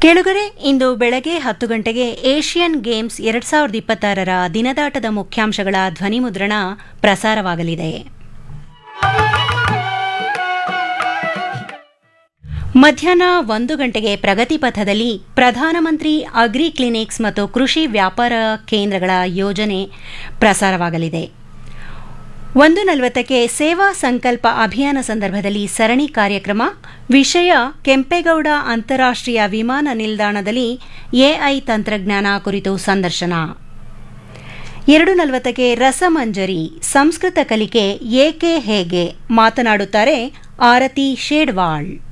ಕೇಳುಗರೆ ಇಂದು ಬೆಳಗ್ಗೆ ಹತ್ತು ಗಂಟೆಗೆ ಏಷ್ಯನ್ ಗೇಮ್ಸ್ ಎರಡ್ ಸಾವಿರದ ಇಪ್ಪತ್ತಾರರ ದಿನದಾಟದ ಮುಖ್ಯಾಂಶಗಳ ಧ್ವನಿಮುದ್ರಣ ಪ್ರಸಾರವಾಗಲಿದೆ ಮಧ್ಯಾಹ್ನ ಒಂದು ಗಂಟೆಗೆ ಪ್ರಗತಿ ಪಥದಲ್ಲಿ ಪ್ರಧಾನಮಂತ್ರಿ ಅಗ್ರಿ ಕ್ಲಿನಿಕ್ಸ್ ಮತ್ತು ಕೃಷಿ ವ್ಯಾಪಾರ ಕೇಂದ್ರಗಳ ಯೋಜನೆ ಪ್ರಸಾರವಾಗಲಿದೆ ಒಂದು ನಲವತ್ತಕ್ಕೆ ಸೇವಾ ಸಂಕಲ್ಪ ಅಭಿಯಾನ ಸಂದರ್ಭದಲ್ಲಿ ಸರಣಿ ಕಾರ್ಯಕ್ರಮ ವಿಷಯ ಕೆಂಪೇಗೌಡ ಅಂತಾರಾಷ್ಟ್ರೀಯ ವಿಮಾನ ನಿಲ್ದಾಣದಲ್ಲಿ ಎಐ ತಂತ್ರಜ್ಞಾನ ಕುರಿತು ಸಂದರ್ಶನ ಎರಡು ನಲವತ್ತಕ್ಕೆ ರಸಮಂಜರಿ ಸಂಸ್ಕೃತ ಕಲಿಕೆ ಏಕೆ ಹೇಗೆ ಮಾತನಾಡುತ್ತಾರೆ ಆರತಿ ಶೇಡ್ವಾಳ್